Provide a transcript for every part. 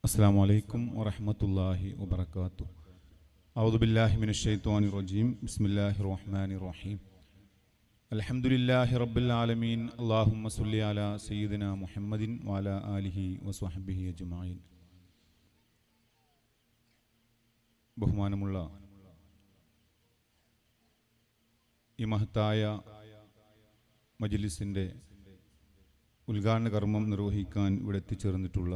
السلام عليكم ورحمة الله وبركاته أعوذ بالله من الشيطان الرجيم بسم الله الرحمن الرحيم الحمد لله رب العالمين اللهم صل على سيدنا محمد وعلى آله وصحبه أجمعين ബഹുമാനമുള്ള ഈ മഹത്തായ മജ്ലിസിൻ്റെ ഉദ്ഘാടന കർമ്മം നിർവഹിക്കാൻ ഇവിടെ എത്തിച്ചേർന്നിട്ടുള്ള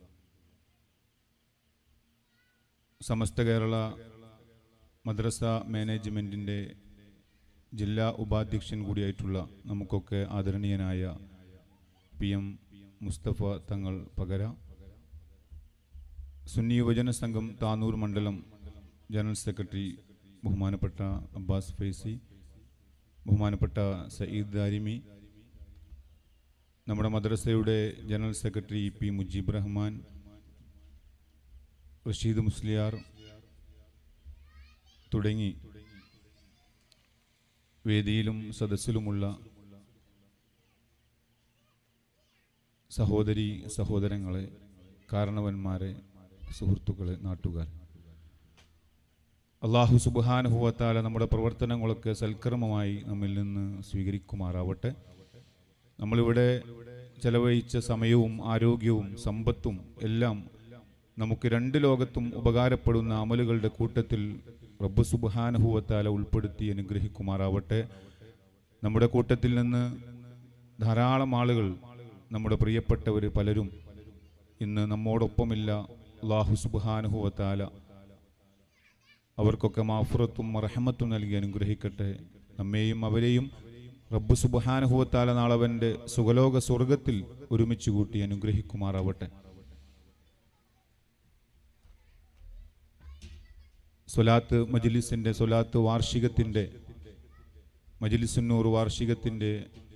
സമസ്ത കേരള മദ്രസ മാനേജ്മെൻറ്റിൻ്റെ ജില്ലാ ഉപാധ്യക്ഷൻ കൂടിയായിട്ടുള്ള നമുക്കൊക്കെ ആദരണീയനായ പി എം മുസ്തഫ തങ്ങൾ പകര സുന്നി യുവജന സംഘം താനൂർ മണ്ഡലം ജനറൽ സെക്രട്ടറി ബഹുമാനപ്പെട്ട അബ്ബാസ് ഫൈസി ബഹുമാനപ്പെട്ട സയ്യിദ് ദാരിമി നമ്മുടെ മദ്രസയുടെ general secretary P Mujeeb Rahman Rasheed Musliyar തുടങ്ങി വേദിയിലും സദസ്സിലുമുള്ള സഹോദരി സഹോദരങ്ങളെ കാരണവന്മാരെ സുഹൃത്തുക്കളെ നാട്ടുകാർ അള്ളാഹു സുബാനുഭവത്താല നമ്മുടെ പ്രവർത്തനങ്ങളൊക്കെ സൽക്കർമ്മമായി നമ്മിൽ നിന്ന് സ്വീകരിക്കുമാറാവട്ടെ നമ്മളിവിടെ ചെലവഴിച്ച സമയവും ആരോഗ്യവും സമ്പത്തും എല്ലാം നമുക്ക് രണ്ട് ലോകത്തും ഉപകാരപ്പെടുന്ന അമലുകളുടെ കൂട്ടത്തിൽ റബ്ബ് സുബാനുഭവത്താല ഉൾപ്പെടുത്തി അനുഗ്രഹിക്കുമാറാവട്ടെ നമ്മുടെ കൂട്ടത്തിൽ നിന്ന് ധാരാളം ആളുകൾ നമ്മുടെ പ്രിയപ്പെട്ടവർ പലരും ഇന്ന് നമ്മോടൊപ്പമില്ല അള്ളാഹു സുബാനുഭവത്താല അവർക്കൊക്കെ മാഫുറത്തും റഹമത്തും നൽകി അനുഗ്രഹിക്കട്ടെ നമ്മെയും അവരെയും റബ്ബ് സുബാനുഭവത്താല നാളവൻ്റെ സുഖലോക സ്വർഗത്തിൽ ഒരുമിച്ച് കൂട്ടി അനുഗ്രഹിക്കുമാറാവട്ടെ സൊലാത്ത് മജിലിസിൻ്റെ സൊലാത്ത് വാർഷികത്തിൻ്റെ മജിലിസുന്നൂർ വാർഷികത്തിൻ്റെ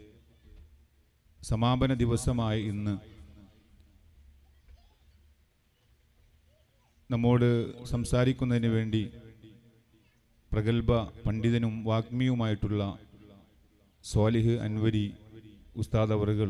സമാപന ദിവസമായ ഇന്ന് നമ്മോട് സംസാരിക്കുന്നതിന് വേണ്ടി പ്രഗത്ഭ പണ്ഡിതനും വാഗ്മിയുമായിട്ടുള്ള സ്വാലിഹ് അൻവരി ഉസ്താദ് അവറുകൾ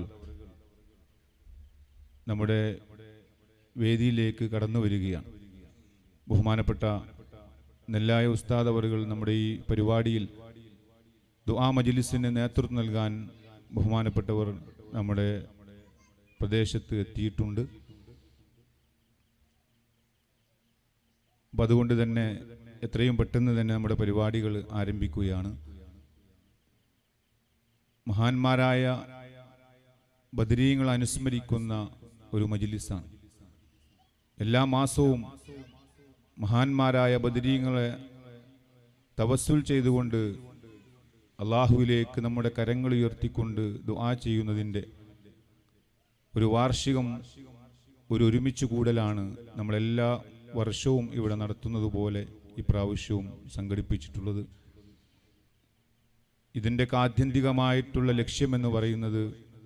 നമ്മുടെ വേദിയിലേക്ക് കടന്നു വരികയാണ് ബഹുമാനപ്പെട്ട നെല്ലായ ഉസ്താദ് അവറുകൾ നമ്മുടെ ഈ പരിപാടിയിൽ ദുആ മജിലിസിന് നേതൃത്വം നൽകാൻ ബഹുമാനപ്പെട്ടവർ നമ്മുടെ പ്രദേശത്ത് എത്തിയിട്ടുണ്ട് അപ്പം അതുകൊണ്ട് തന്നെ എത്രയും പെട്ടെന്ന് തന്നെ നമ്മുടെ പരിപാടികൾ ആരംഭിക്കുകയാണ് മഹാന്മാരായ ബദരീങ്ങൾ അനുസ്മരിക്കുന്ന ഒരു മജിലിസാണ് എല്ലാ മാസവും മഹാന്മാരായ ബദരീങ്ങളെ തവസ്സുൽ ചെയ്തുകൊണ്ട് അള്ളാഹുവിലേക്ക് നമ്മുടെ കരങ്ങൾ ഉയർത്തിക്കൊണ്ട് ദുആ ചെയ്യുന്നതിൻ്റെ ഒരു വാർഷികം ഒരു ഒരുമിച്ച് കൂടലാണ് നമ്മളെല്ലാ വർഷവും ഇവിടെ നടത്തുന്നത് പോലെ ഇപ്രാവശ്യവും സംഘടിപ്പിച്ചിട്ടുള്ളത് ഇതിൻ്റെ ആത്യന്തികമായിട്ടുള്ള ലക്ഷ്യമെന്ന് പറയുന്നത്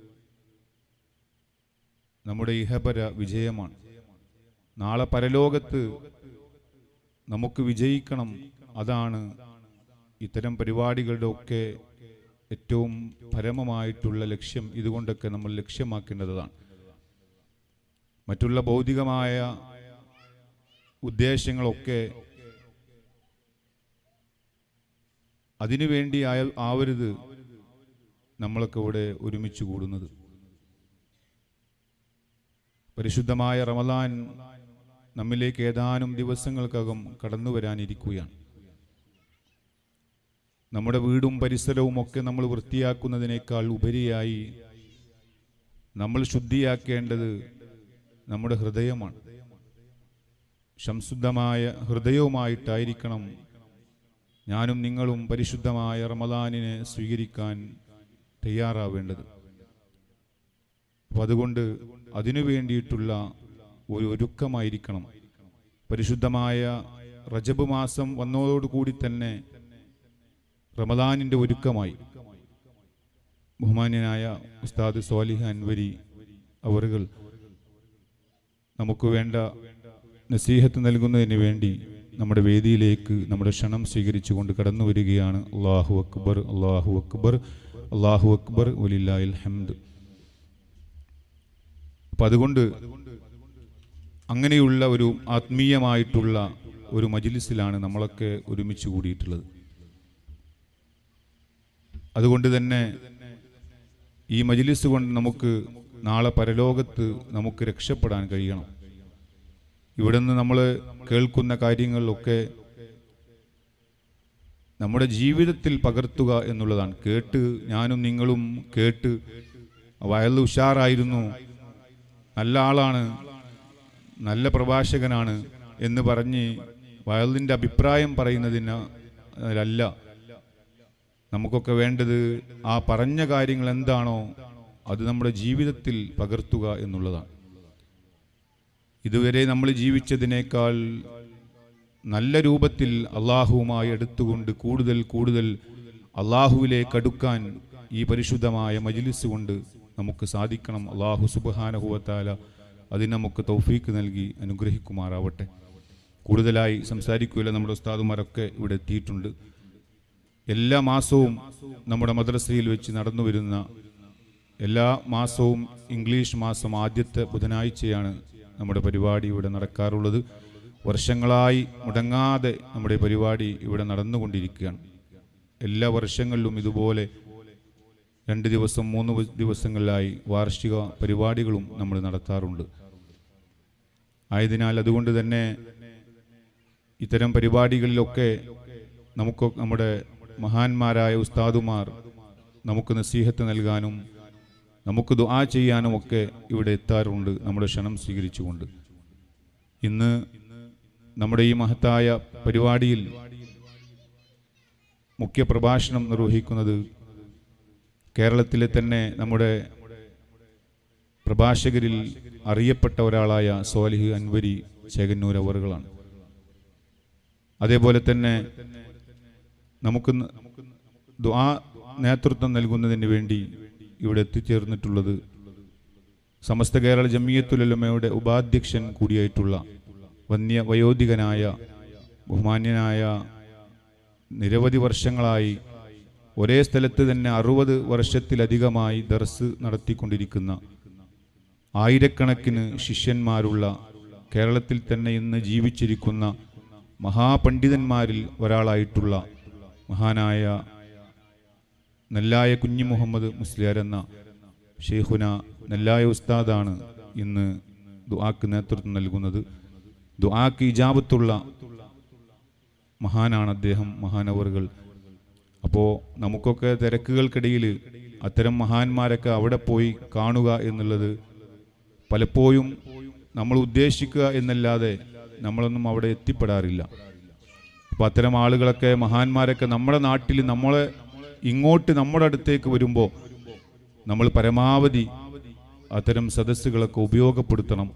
നമ്മുടെ ഇഹപര വിജയമാണ് നാളെ പരലോകത്ത് നമുക്ക് വിജയിക്കണം അതാണ് ഇത്തരം പരിപാടികളുടെ ഒക്കെ ഏറ്റവും പരമമായിട്ടുള്ള ലക്ഷ്യം ഇതുകൊണ്ടൊക്കെ നമ്മൾ ലക്ഷ്യമാക്കേണ്ടതാണ് മറ്റുള്ള ഭൗതികമായ ഉദ്ദേശങ്ങളൊക്കെ അതിനുവേണ്ടി ആയ ആവരുത് നമ്മളൊക്കെ ഇവിടെ ഒരുമിച്ച് കൂടുന്നത് പരിശുദ്ധമായ റമദാൻ നമ്മിലേക്ക് ഏതാനും ദിവസങ്ങൾക്കകം കടന്നു വരാനിരിക്കുകയാണ് നമ്മുടെ വീടും പരിസരവും ഒക്കെ നമ്മൾ വൃത്തിയാക്കുന്നതിനേക്കാൾ ഉപരിയായി നമ്മൾ ശുദ്ധിയാക്കേണ്ടത് നമ്മുടെ ഹൃദയമാണ് സംശുദ്ധമായ ഹൃദയവുമായിട്ടായിരിക്കണം ഞാനും നിങ്ങളും പരിശുദ്ധമായ റമദാനിനെ സ്വീകരിക്കാൻ തയ്യാറാവേണ്ടത് അപ്പം അതുകൊണ്ട് അതിനു വേണ്ടിയിട്ടുള്ള ഒരു ഒരുക്കമായിരിക്കണം പരിശുദ്ധമായ റജബ് മാസം വന്നതോടുകൂടി തന്നെ റമദാനിൻ്റെ ഒരുക്കമായി ബഹുമാന്യനായ ഉസ്താദ് സ്വാലിഹ് അൻവരി അവറുകൾ നമുക്ക് വേണ്ട നസീഹത്ത് നൽകുന്നതിന് വേണ്ടി നമ്മുടെ വേദിയിലേക്ക് നമ്മുടെ ക്ഷണം സ്വീകരിച്ചുകൊണ്ട് കടന്നു വരികയാണ് അള്ളാഹു അക്ബർ അള്ളാഹു അക്ബർ അള്ളാഹു അക്ബർ വലില്ലാഹിൽ ഹംദ് അപ്പം അതുകൊണ്ട് അങ്ങനെയുള്ള ഒരു ആത്മീയമായിട്ടുള്ള ഒരു മജിലിസിലാണ് നമ്മളൊക്കെ ഒരുമിച്ച് കൂടിയിട്ടുള്ളത് അതുകൊണ്ട് തന്നെ ഈ മജിലിസ് കൊണ്ട് നമുക്ക് നാളെ പരലോകത്ത് നമുക്ക് രക്ഷപ്പെടാൻ കഴിയണം ഇവിടെ നിന്ന് നമ്മൾ കേൾക്കുന്ന കാര്യങ്ങളിലൊക്കെ നമ്മുടെ ജീവിതത്തിൽ പകർത്തുക എന്നുള്ളതാണ് കേട്ട് ഞാനും നിങ്ങളും കേട്ട് വയൽ ഉഷാറായിരുന്നു നല്ല ആളാണ് നല്ല പ്രഭാഷകനാണ് എന്ന് പറഞ്ഞ് വയലിൻ്റെ അഭിപ്രായം പറയുന്നതിന് അല്ല നമുക്കൊക്കെ വേണ്ടത് ആ പറഞ്ഞ കാര്യങ്ങൾ എന്താണോ അത് നമ്മുടെ ജീവിതത്തിൽ പകർത്തുക എന്നുള്ളതാണ് ഇതുവരെ നമ്മൾ ജീവിച്ചതിനേക്കാൾ നല്ല രൂപത്തിൽ അള്ളാഹുവുമായി എടുത്തുകൊണ്ട് കൂടുതൽ കൂടുതൽ അള്ളാഹുവിലേക്ക് അടുക്കാൻ ഈ പരിശുദ്ധമായ മജിലിസ് കൊണ്ട് നമുക്ക് സാധിക്കണം അള്ളാഹു സുബാനഹുവത്താല അതിന് നമുക്ക് തൗഫീക്ക് നൽകി അനുഗ്രഹിക്കുമാറാവട്ടെ കൂടുതലായി സംസാരിക്കുകയില്ല നമ്മുടെ ഉസ്താദുമാരൊക്കെ ഇവിടെ എത്തിയിട്ടുണ്ട് എല്ലാ മാസവും നമ്മുടെ മദ്രസയിൽ വെച്ച് നടന്നു വരുന്ന എല്ലാ മാസവും ഇംഗ്ലീഷ് മാസം ആദ്യത്തെ ബുധനാഴ്ചയാണ് നമ്മുടെ പരിപാടി ഇവിടെ നടക്കാറുള്ളത് വർഷങ്ങളായി മുടങ്ങാതെ നമ്മുടെ പരിപാടി ഇവിടെ നടന്നുകൊണ്ടിരിക്കുകയാണ് എല്ലാ വർഷങ്ങളിലും ഇതുപോലെ രണ്ട് ദിവസം മൂന്ന് വ- ദിവസങ്ങളിലായി വാർഷിക പരിപാടികളും നമ്മൾ നടത്താറുണ്ട് ആയതിനാൽ അതുകൊണ്ട് തന്നെ ഇത്തരം പരിപാടികളിലൊക്കെ നമുക്ക് നമ്മുടെ മഹാന്മാരായ ഉസ്താദുമാർ നമുക്ക് നസീഹത്ത് നൽകാനും നമുക്ക് ദുആ ചെയ്യാനും ഒക്കെ ഇവിടെ എത്താറുണ്ട് നമ്മുടെ ക്ഷണം സ്വീകരിച്ചുകൊണ്ട് ഇന്ന് നമ്മുടെ ഈ മഹത്തായ പരിപാടിയിൽ മുഖ്യ പ്രഭാഷണം നിർവഹിക്കുന്നത് കേരളത്തിലെ തന്നെ നമ്മുടെ പ്രഭാഷകരിൽ അറിയപ്പെട്ട ഒരാളായ സോലിഹ് അൻവരി ചേകന്നൂർ അവറുകളാണ് അതേപോലെ തന്നെ നമുക്ക് ന- ദുആ നേതൃത്വം നൽകുന്നതിന് വേണ്ടി ഇവിടെ എത്തിച്ചേർന്നിട്ടുള്ളത് സമസ്ത കേരള ജമിയത്തുലമയുടെ ഉപാധ്യക്ഷൻ കൂടിയായിട്ടുള്ള വന്യ വയോധികനായ ബഹുമാന്യനായ നിരവധി വർഷങ്ങളായി ഒരേ സ്ഥലത്ത് തന്നെ അറുപത് വർഷത്തിലധികമായി ദർസ് നടത്തിക്കൊണ്ടിരിക്കുന്ന ആയിരക്കണക്കിന് ശിഷ്യന്മാരുള്ള കേരളത്തിൽ തന്നെ ഇന്ന് ജീവിച്ചിരിക്കുന്ന മഹാപണ്ഡിതന്മാരിൽ ഒരാളായിട്ടുള്ള മഹാനായ നെല്ലായ കുഞ്ഞി മുഹമ്മദ് മുസ്ലിയാർ എന്ന ഷെയ്ഖുന നെല്ലായ ഉസ്താദാണ് ഇന്ന് ദുആക്ക് നേതൃത്വം നൽകുന്നത് ദുആക്ക് ഇജാബത്തുള്ള മഹാനാണ് അദ്ദേഹം മഹാനവറുകൾ അപ്പോൾ നമുക്കൊക്കെ തിരക്കുകൾക്കിടയിൽ അത്തരം മഹാന്മാരൊക്കെ അവിടെ പോയി കാണുക എന്നുള്ളത് പലപ്പോഴും നമ്മൾ ഉദ്ദേശിക്കുക എന്നല്ലാതെ നമ്മളൊന്നും അവിടെ എത്തിപ്പെടാറില്ല അപ്പോൾ അത്തരം ആളുകളൊക്കെ മഹാന്മാരൊക്കെ നമ്മുടെ നാട്ടിൽ നമ്മളെ ഇങ്ങോട്ട് നമ്മുടെ അടുത്തേക്ക് വരുമ്പോൾ നമ്മൾ പരമാവധി അത്തരം സദസ്സുകളൊക്കെ ഉപയോഗപ്പെടുത്തണം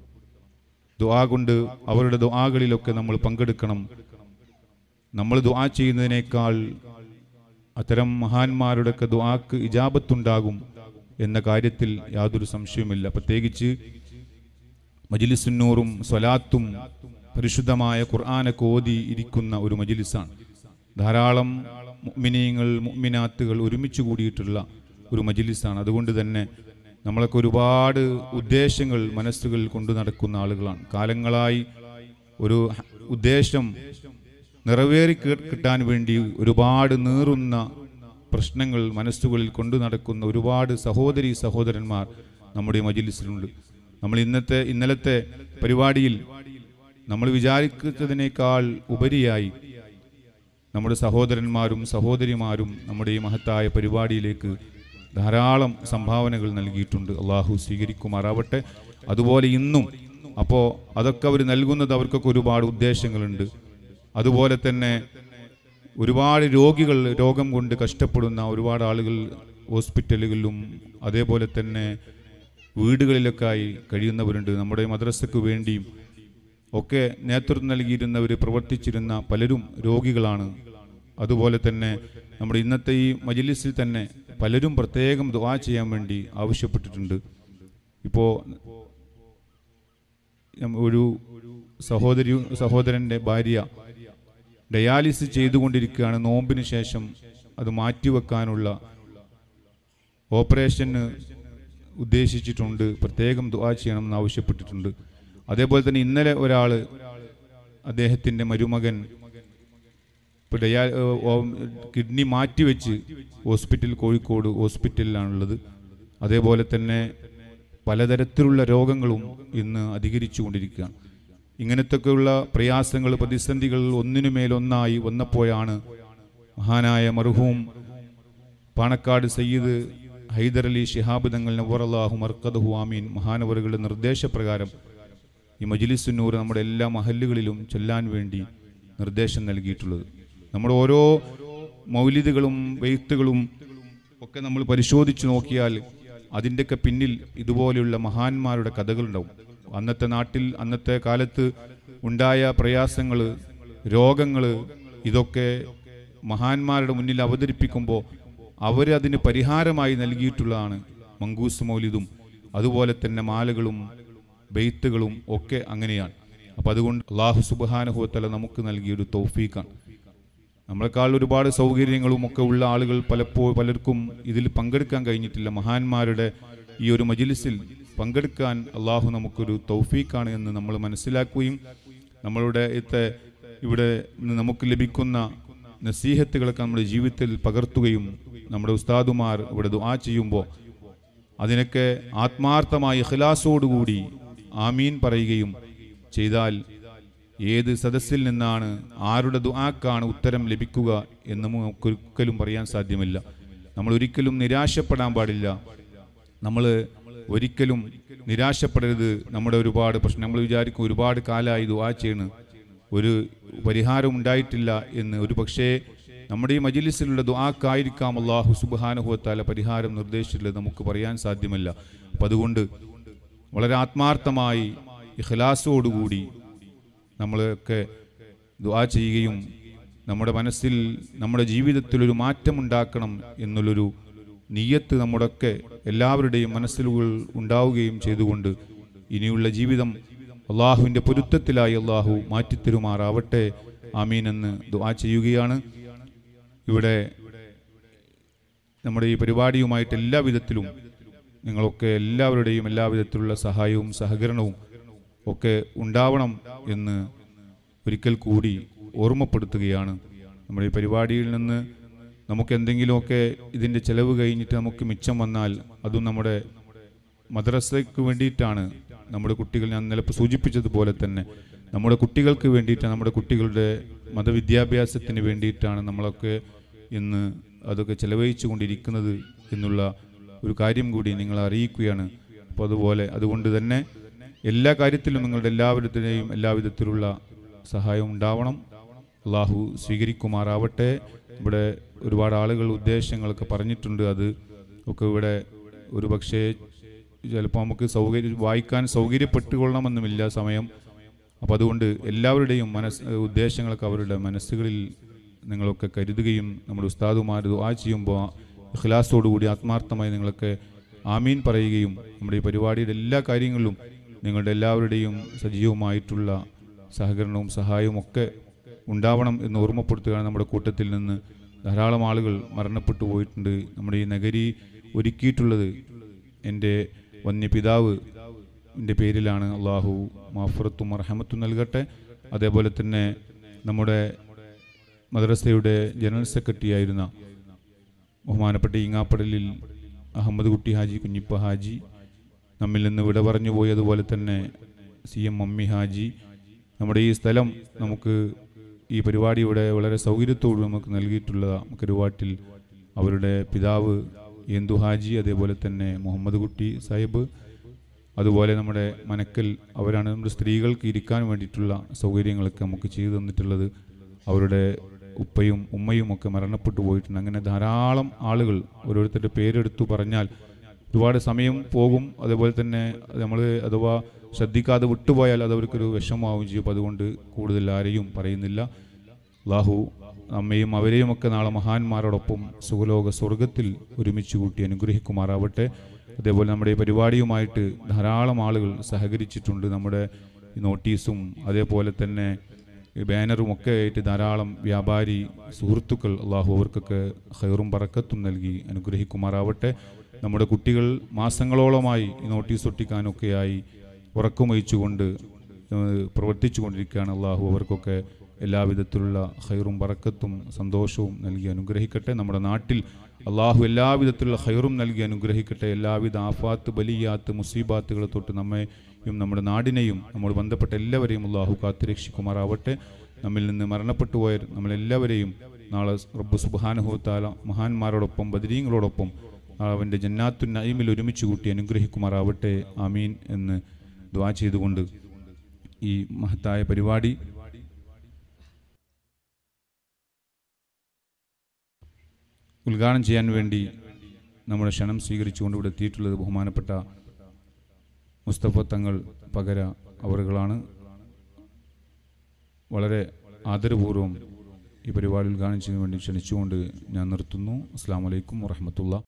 ദുആ കൊണ്ട് അവരുടെ ദുആകളിലൊക്കെ നമ്മൾ പങ്കെടുക്കണം നമ്മൾ ദുആ ചെയ്യുന്നതിനേക്കാൾ അത്തരം മഹാന്മാരുടെയൊക്കെ ദുആക്ക് ഇജാബത്തുണ്ടാകും എന്ന കാര്യത്തിൽ യാതൊരു സംശയവുമില്ല പ്രത്യേകിച്ച് മജിലിസുന്നൂറും സ്വലാത്തും പരിശുദ്ധമായ ഖുർആനൊക്കെ ഓതി ഇരിക്കുന്ന ഒരു മജിലിസാണ് ധാരാളം മുഅ്മിനീങ്ങൾ മുഅ്മിനാത്തുകൾ ഒരുമിച്ച് കൂടിയിട്ടുള്ള ഒരു മജിലിസാണ് അതുകൊണ്ട് തന്നെ നമ്മളൊക്കെ ഒരുപാട് ഉദ്ദേശങ്ങൾ മനസ്സുകളിൽ കൊണ്ടു നടക്കുന്ന ആളുകളാണ് കാലങ്ങളായി ഒരു ഹ- ഉദ്ദേശം നിറവേറി കി- കിട്ടാൻ വേണ്ടി ഒരുപാട് നീറുന്ന പ്രശ്നങ്ങൾ മനസ്സുകളിൽ കൊണ്ടു നടക്കുന്ന ഒരുപാട് സഹോദരി സഹോദരന്മാർ നമ്മുടെ ഈ മജിലിസിലുണ്ട് നമ്മൾ ഇന്നത്തെ ഇന്നലത്തെ പരിപാടിയിൽ നമ്മൾ വിചാരിക്കുന്നതിനേക്കാൾ ഉപരിയായി നമ്മുടെ സഹോദരന്മാരും സഹോദരിമാരും നമ്മുടെ ഈ മഹത്തായ പരിപാടിയിലേക്ക് ധാരാളം സംഭാവനകൾ നൽകിയിട്ടുണ്ട് അള്ളാഹു സ്വീകരിക്കുമാറാവട്ടെ അതുപോലെ ഇന്നും അപ്പോൾ അതൊക്കെ അവർ നൽകുന്നത് അവർക്കൊക്കെ ഒരുപാട് ഉദ്ദേശങ്ങളുണ്ട് അതുപോലെ തന്നെ ഒരുപാട് രോഗികൾ രോഗം കൊണ്ട് കഷ്ടപ്പെടുന്ന ഒരുപാട് ആളുകൾ ഹോസ്പിറ്റലുകളിലും അതേപോലെ തന്നെ വീടുകളിലൊക്കെയായി കഴിയുന്നവരുണ്ട് നമ്മുടെ മദ്രസയ്ക്ക് വേണ്ടിയും ഒക്കെ നേതൃത്വം നൽകിയിരുന്നവർ പ്രവർത്തിച്ചിരുന്ന പലരും രോഗികളാണ് അതുപോലെ തന്നെ നമ്മുടെ ഇന്നത്തെ ഈ മജിലിസിൽ തന്നെ പലരും പ്രത്യേകം ദുആ ചെയ്യാൻ വേണ്ടി ആവശ്യപ്പെട്ടിട്ടുണ്ട് ഇപ്പോൾ ഒരു സഹോദരി സഹോദരൻ്റെ ഭാര്യ ഡയാലിസിസ് ചെയ്തുകൊണ്ടിരിക്കുകയാണ് നോമ്പിന് ശേഷം അത് മാറ്റിവെക്കാനുള്ള ഓപ്പറേഷന് ഉദ്ദേശിച്ചിട്ടുണ്ട് പ്രത്യേകം ദുആ ചെയ്യണമെന്ന് ആവശ്യപ്പെട്ടിട്ടുണ്ട് അതേപോലെ തന്നെ ഇന്നലെ ഒരാൾ അദ്ദേഹത്തിൻ്റെ മരുമകൻ ഇപ്പോൾ ഡയാ ഏഹ് ഓ- കിഡ്നി മാറ്റിവെച്ച് ഹോസ്പിറ്റൽ കോഴിക്കോട് ഹോസ്പിറ്റലിലാണുള്ളത് അതേപോലെ തന്നെ പലതരത്തിലുള്ള രോഗങ്ങളും ഇന്ന് അധികരിച്ചു കൊണ്ടിരിക്കുകയാണ് ഇങ്ങനത്തൊക്കെയുള്ള പ്രയാസങ്ങൾ പ്രതിസന്ധികൾ ഒന്നിനുമേലൊന്നായി വന്നപ്പോഴാണ് മഹാനായ മർഹൂം പാണക്കാട് സയ്യിദ് ഹൈദരലി ശിഹാബ് തങ്ങൾ നവറല്ലാഹു മർക്കദഹു ആമീൻ മഹാനവറുകളുടെ നിർദ്ദേശപ്രകാരം ഈ മജ്ലിസുന്നൂർ നമ്മുടെ എല്ലാ മഹല്ലുകളിലും ചൊല്ലാൻ വേണ്ടി നിർദ്ദേശം നൽകിയിട്ടുള്ളത് നമ്മുടെ ഓരോ മൗലിദുകളും വെയ്ത്തുകളും ഒക്കെ നമ്മൾ പരിശോധിച്ചു നോക്കിയാൽ അതിൻ്റെയൊക്കെ പിന്നിൽ ഇതുപോലെയുള്ള മഹാന്മാരുടെ കഥകളുണ്ടാവും അന്നത്തെ നാട്ടിൽ അന്നത്തെ കാലത്ത് ഉണ്ടായ പ്രയാസങ്ങൾ രോഗങ്ങൾ ഇതൊക്കെ മഹാന്മാരുടെ മുന്നിൽ അവതരിപ്പിക്കുമ്പോൾ അവരതിന് പരിഹാരമായി നൽകിയിട്ടുള്ളതാണ് മങ്കൂസ് മൗലിദും അതുപോലെ തന്നെ മാലകളും ബെയ്ത്തുകളും ഒക്കെ അങ്ങനെയാണ് അപ്പം അതുകൊണ്ട് അള്ളാഹു സുബാനുഭവത്തല നമുക്ക് നൽകിയൊരു തൗഫീഖാണ് നമ്മളെക്കാൾ ഒരുപാട് സൗകര്യങ്ങളും ഒക്കെ ഉള്ള ആളുകൾ പലപ്പോഴും പലർക്കും ഇതിൽ പങ്കെടുക്കാൻ കഴിഞ്ഞിട്ടില്ല മഹാന്മാരുടെ ഈ ഒരു മജിലിസിൽ പങ്കെടുക്കാൻ അള്ളാഹു നമുക്കൊരു തൗഫീഖാണ് എന്ന് നമ്മൾ മനസ്സിലാക്കുകയും നമ്മളുടെ ഇത്തെ ഇവിടെ നിന്ന് നമുക്ക് ലഭിക്കുന്ന നസീഹത്തുകളൊക്കെ നമ്മുടെ ജീവിതത്തിൽ പകർത്തുകയും നമ്മുടെ ഉസ്താദുമാർ ഇവിടെ ദുആ ചെയ്യുമ്പോൾ അതിനൊക്കെ ആത്മാർത്ഥമായ ഇഖ്ലാസോടുകൂടി ആമീൻ പറയുകയും ചെയ്താൽ ഏത് സദസ്സിൽ നിന്നാണ് ആരുടെ ദുആക്കാണ് ഉത്തരം ലഭിക്കുക എന്ന് നമുക്കൊരിക്കലും പറയാൻ സാധ്യമല്ല നമ്മൾ ഒരിക്കലും നിരാശപ്പെടാൻ പാടില്ല നമ്മൾ ഒരിക്കലും നിരാശപ്പെടരുത് നമ്മുടെ ഒരുപാട് പ്രശ്നം നമ്മൾ വിചാരിക്കും ഒരുപാട് കാലമായി ദുആ ചെയ്യണ് ഒരു പരിഹാരം ഉണ്ടായിട്ടില്ല എന്ന് ഒരു പക്ഷേ നമ്മുടെ ഈ മജിലിസിലുള്ള ദുആക്കായിരിക്കാം അള്ളാഹു സുബാനുഭവത്താല പരിഹാരം നിർദ്ദേശിച്ചിട്ടുള്ളത് നമുക്ക് പറയാൻ സാധ്യമല്ല അപ്പം അതുകൊണ്ട് വളരെ ആത്മാർത്ഥമായി ഇഖ്ലാസോടുകൂടി നമ്മളൊക്കെ ദുആ ചെയ്യുകയും നമ്മുടെ മനസ്സിൽ നമ്മുടെ ജീവിതത്തിൽ ഒരു മാറ്റമുണ്ടാക്കണം എന്നുള്ളൊരു നീയത്ത് നമ്മുടെയൊക്കെ എല്ലാവരുടെയും മനസ്സിലുകൾ ഉണ്ടാവുകയും ചെയ്തുകൊണ്ട് ഇനിയുള്ള ജീവിതം അള്ളാഹുവിൻ്റെ പൊരുത്തത്തിലായി അള്ളാഹു മാറ്റിത്തരുമാറാവട്ടെ ആമീൻ എന്ന് ദുആ ചെയ്യുകയാണ് ഇവിടെ നമ്മുടെ ഈ പരിപാടിയുമായിട്ട് എല്ലാ വിധത്തിലും നിങ്ങളൊക്കെ എല്ലാവരുടെയും എല്ലാ വിധത്തിലുള്ള സഹായവും സഹകരണവും ഒക്കെ ഉണ്ടാവണം എന്ന് ഒരിക്കൽ കൂടി ഓർമ്മപ്പെടുത്തുകയാണ് നമ്മുടെ ഈ പരിപാടിയിൽ നിന്ന് നമുക്ക് എന്തെങ്കിലുമൊക്കെ ഇതിൻ്റെ ചെലവ് കഴിഞ്ഞിട്ട് നമുക്ക് മിച്ചം വന്നാൽ അതും നമ്മുടെ മദ്രസയ്ക്ക് വേണ്ടിയിട്ടാണ് നമ്മുടെ കുട്ടികൾ ഞാൻ ഇന്നലെ ഇപ്പോൾ സൂചിപ്പിച്ചതുപോലെ തന്നെ നമ്മുടെ കുട്ടികൾക്ക് വേണ്ടിയിട്ട് നമ്മുടെ കുട്ടികളുടെ മതവിദ്യാഭ്യാസത്തിന് വേണ്ടിയിട്ടാണ് നമ്മളൊക്കെ ഇന്ന് അതൊക്കെ ചെലവഴിച്ചു കൊണ്ടിരിക്കുന്നത് എന്നുള്ള ഒരു കാര്യം കൂടി നിങ്ങളെ അറിയിക്കുകയാണ് അപ്പോൾ അതുപോലെ അതുകൊണ്ട് തന്നെ എല്ലാ കാര്യത്തിലും നിങ്ങളുടെ എല്ലാവരുടെയും എല്ലാവിധത്തിലുള്ള സഹായം ഉണ്ടാവണം അള്ളാഹു സ്വീകരിക്കുമാറാവട്ടെ ഇവിടെ ഒരുപാട് ആളുകൾ ഉദ്ദേശങ്ങളൊക്കെ പറഞ്ഞിട്ടുണ്ട് അത് ഒക്കെ ഇവിടെ ഒരു പക്ഷേ ചിലപ്പോൾ നമുക്ക് സൗകര്യം വായിക്കാൻ സൗകര്യപ്പെട്ടുകൊള്ളണമെന്നുമില്ല സമയം അപ്പോൾ അതുകൊണ്ട് എല്ലാവരുടെയും മനസ്സ് ഉദ്ദേശങ്ങളൊക്കെ അവരുടെ മനസ്സുകളിൽ നിങ്ങളൊക്കെ കരുതുകയും നമ്മുടെ ഉസ്താദുമാർ ദുആ ചെയ്യുമ്പോൾ ഇഖ്ലാസോടുകൂടി ആത്മാർത്ഥമായി നിങ്ങളൊക്കെ ആമീൻ പറയുകയും നമ്മുടെ ഈ പരിപാടിയുടെ എല്ലാ കാര്യങ്ങളിലും നിങ്ങളുടെ എല്ലാവരുടെയും സജീവമായിട്ടുള്ള സഹകരണവും സഹായവും ഒക്കെ ഉണ്ടാവണം എന്ന് ഓർമ്മപ്പെടുത്തുകയാണ് നമ്മുടെ കൂട്ടത്തിൽ നിന്ന് ധാരാളം ആളുകൾ മരണപ്പെട്ടു പോയിട്ടുണ്ട് നമ്മുടെ ഈ നഗരി ഒരുക്കിയിട്ടുള്ളത് എൻ്റെ വന്യപിതാവ് ൻ്റെ പേരിലാണ് അള്ളാഹു മാഫറത്തും റഹമത്തും നൽകട്ടെ അതേപോലെ തന്നെ നമ്മുടെ മദ്രസയുടെ ജനറൽ സെക്രട്ടറി ആയിരുന്ന ബഹുമാനപ്പെട്ട ഈങ്ങാപ്പടലിൽ അഹമ്മദ് കുട്ടി ഹാജി കുഞ്ഞിപ്പ ഹാജി നമ്മിൽ നിന്ന് വിട പറഞ്ഞു പോയി അതുപോലെ തന്നെ സി എം മമ്മി ഹാജി നമ്മുടെ ഈ സ്ഥലം നമുക്ക് ഈ പരിപാടിയുടെ വളരെ സൗകര്യത്തോട് നമുക്ക് നൽകിയിട്ടുള്ള കരുവാട്ടിൽ അവരുടെ പിതാവ് എന്തു ഹാജി അതേപോലെ തന്നെ മുഹമ്മദ് കുട്ടി സാഹിബ് അതുപോലെ നമ്മുടെ മനക്കൽ അവരാണ് നമ്മുടെ സ്ത്രീകൾക്ക് ഇരിക്കാൻ വേണ്ടിയിട്ടുള്ള സൗകര്യങ്ങളൊക്കെ നമുക്ക് ചെയ്തു തന്നിട്ടുള്ളത് അവരുടെ ഉപ്പയും ഉമ്മയും ഒക്കെ മരണപ്പെട്ടു പോയിട്ടുണ്ട് അങ്ങനെ ധാരാളം ആളുകൾ ഓരോരുത്തരുടെ പേരെടുത്തു പറഞ്ഞാൽ ഒരുപാട് സമയം പോകും അതേപോലെ തന്നെ നമ്മൾ അഥവാ ശ്രദ്ധിക്കാതെ വിട്ടുപോയാൽ അത് അവർക്കൊരു വിഷമമാവുകയും ചെയ്യും അപ്പോൾ അതുകൊണ്ട് കൂടുതൽ ആരെയും പറയുന്നില്ല അള്ളാഹു അമ്മയും അവരെയും ഒക്കെ നാളെ മഹാന്മാരോടൊപ്പം സുഖലോക സ്വർഗത്തിൽ ഒരുമിച്ച് കൂട്ടി അനുഗ്രഹിക്കുമാറാവട്ടെ അതേപോലെ നമ്മുടെ ഈ പരിപാടിയുമായിട്ട് ധാരാളം ആളുകൾ സഹകരിച്ചിട്ടുണ്ട് നമ്മുടെ ഈ നോട്ടീസും അതേപോലെ തന്നെ ഈ ബാനറും ഒക്കെ ആയിട്ട് ധാരാളം വ്യാപാരി സുഹൃത്തുക്കൾ അള്ളാഹു അവർക്കൊക്കെ ഹൈറും പറക്കത്തും നൽകി അനുഗ്രഹിക്കുമാറാവട്ടെ നമ്മുടെ കുട്ടികൾ മാസങ്ങളോളമായി ഈ നോട്ടീസ് ഒട്ടിക്കാനൊക്കെയായി ഉറക്കമൊഴിച്ചുകൊണ്ട് ഏഹ്, പ്രവർത്തിച്ചു കൊണ്ടിരിക്കുകയാണ് അള്ളാഹു അവർക്കൊക്കെ എല്ലാവിധത്തിലുള്ള ഹൈറും ബറക്കത്തും സന്തോഷവും നൽകി അനുഗ്രഹിക്കട്ടെ നമ്മുടെ നാട്ടിൽ അള്ളാഹു എല്ലാവിധത്തിലുള്ള ഹൈറും നൽകി അനുഗ്രഹിക്കട്ടെ എല്ലാവിധ ആഫാത്ത് ബലിയാത്ത് മുസീബാത്തുകളെ തൊട്ട് നമ്മെയും നമ്മുടെ നാടിനെയും നമ്മോട് ബന്ധപ്പെട്ട എല്ലാവരെയും അള്ളാഹു കാത്തുരക്ഷിക്കുമാറാവട്ടെ നമ്മിൽ നിന്ന് മരണപ്പെട്ടു പോയ നമ്മളെല്ലാവരെയും നാളെ റബ്ബ് സുബാനുഹുത്താല മഹാന്മാരോടൊപ്പം ബദരീങ്ങളോടൊപ്പം അവൻ്റെ ജന്നാത്തു നൈമിൽ ഒരുമിച്ച് കൂട്ടി അനുഗ്രഹിക്കുമാറാവട്ടെ ആമീൻ എന്ന് ദ്വാ ചെയ്തുകൊണ്ട് ഈ മഹത്തായ പരിപാടി ഉദ്ഘാടനം ചെയ്യാൻ വേണ്ടി നമ്മുടെ ക്ഷണം സ്വീകരിച്ചുകൊണ്ട് ഇവിടെ എത്തിയിട്ടുള്ളത് ബഹുമാനപ്പെട്ട മുസ്തഫ തങ്ങൾ പകര അവറുകളാണ് വളരെ ആദരപൂർവ്വം ഈ പരിപാടി ഉദ്ഘാടനം ചെയ്യാൻ വേണ്ടി ക്ഷണിച്ചുകൊണ്ട് ഞാൻ നിർത്തുന്നു അസ്സാം വലൈക്കും വറഹമത്തുള്ള